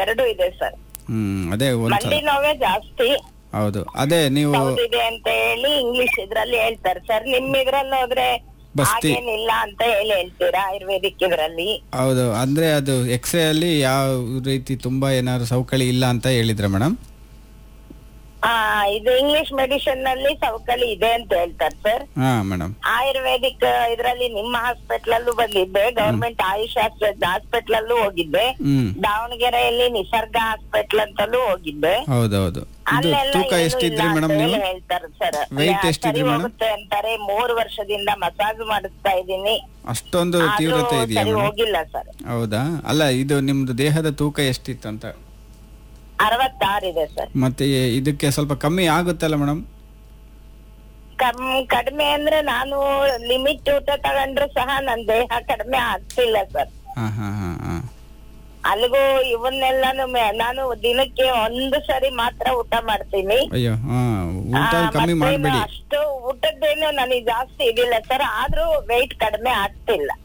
ಎರಡು ಇದೆ ಸರ್ ಹ್ಮ್ ಅದೇ ಒಂದ್ಸಲ ಮಂಡಿ ನೋವೇ ಜಾಸ್ತಿ ಹೌದು ಅದೇ ನೀವು ಇದೆ ಅಂತ ಹೇಳಿ ಇಂಗ್ಲಿಷ್ ಇದ್ರಲ್ಲಿ ಹೇಳ್ತಾರೆ ಸರ್ ನಿಮ್ ಇದ್ರಲ್ಲಿ ಹೋದ್ರೆ ಬಸ್ತಿ. ಹಾಗೇನಿಲ್ಲ ಅಂತ ಹೇಳಿ ಹೇಳ್ತೀರಾ ಆಯುರ್ವೇದಿಕ್ ಇದ್ರಲ್ಲಿ ಹೌದು ಅಂದ್ರೆ ಅದು ಎಕ್ಸ್ರೇ ಅಲ್ಲಿ ಯಾವ ರೀತಿ ತುಂಬಾ ಏನಾದ್ರು ಸವಕಳಿ ಇಲ್ಲ ಅಂತ ಹೇಳಿದ್ರೆ ಮೇಡಮ್ ಆ ಇದು ಇಂಗ್ಲಿಷ್ ಮೆಡಿಸಿನ್ ನಲ್ಲಿ ಸವಕಳಿ ಇದೆ ಅಂತ ಹೇಳ್ತಾರೆ ಸರ್ ಹಾ ಮೇಡಮ್ ಆಯುರ್ವೇದಿಕ್ ಇದ್ರಲ್ಲಿ ನಿಮ್ಮ ಹಾಸ್ಪಿಟಲ್ ಅಲ್ಲೂ ಬಂದಿದ್ದೆ ಗವರ್ಮೆಂಟ್ ಆಯುಷ್ ಹಾಸ್ಪಿಟಲ್ ಅಲ್ಲೂ ಹೋಗಿದ್ದೆ ಹ್ಮ್ ದಾವಣಗೆರೆಯಲ್ಲಿ ನಿಸರ್ಗ ಹಾಸ್ಪಿಟಲ್ ಅಂತಲೂ ಹೋಗಿದ್ದೆ ಹೌದೌದು ಇದು ಅಲ್ಲೆಲ್ಲ ತೂಕ ಏನೂ ಎಷ್ಟಿದ್ರಿ ಇಲ್ಲ ಮೇಡಮ್ ಅಂತ ನೀವು ಹೇಳಿ ಹೇಳ್ತಾರೆ ಸರ್ Weight ಎಷ್ಟಿದ್ರಿ ಸರಿ madam? ಹೋಗುತ್ತೆ ಅಂತಾರೆ ಮೂರು ವರ್ಷದಿಂದ ಮಸಾಜ್ ಮಾಡಿಸ್ತಾ ಇದ್ದೀನಿ ಅಷ್ಟೊಂದು ಆದ್ರೂ ತೀವ್ರತೆ ಇದೆಯಾ ಸರಿ ಮೇಡಮ್ ಹೋಗಿಲ್ಲ ಸರ್ ಹೌದಾ ಅಲ್ಲ ಇದು ನಿಮ್ದು ದೇಹದ ತೂಕ ಎಷ್ಟಿತ್ತು ಅಂತ ಅರವತ್ತಾರು ಇದೆ ಸರ್ ಮತ್ತೆ ಇದಕ್ಕೆ ಸ್ವಲ್ಪ ಕಮ್ಮಿ ಆಗುತ್ತಲ್ಲ ಮೇಡಮ್ ಕಮ್ ಕಡಿಮೆ ಅಂದ್ರೆ ನಾನು ಲಿಮಿಟ್ ಊಟ ತಗೊಂಡ್ರು ಸಹ ನನ್ ದೇಹ ಕಡಿಮೆ ಆಗ್ತಿಲ್ಲ ಸರ್ ಹಾ ಹಾ ಹಾ ಹಾ ಅಲ್ಲಿಗೂ ಇವನ್ನೆಲ್ಲಾನು ಮೆ- ನಾನು ದಿನಕ್ಕೆ ಒಂದು ಸರಿ ಮಾತ್ರ ಊಟ ಮಾಡ್ತೀನಿ ಅಯ್ಯೋ ಹಾ ಊಟ ಆ, ಕಮ್ಮಿ ಮತ್ತೇನು ಮಾಡಬೇಡಿ ಅಷ್ಟು ಊಟದ್ದೇನು ನನಗೆ ಜಾಸ್ತಿ ಇದಿಲ್ಲ ಸರ್ ಆದ್ರೂ ವೆಯ್ಟ್ ಕಡಿಮೆ ಆಗ್ತಿಲ್ಲ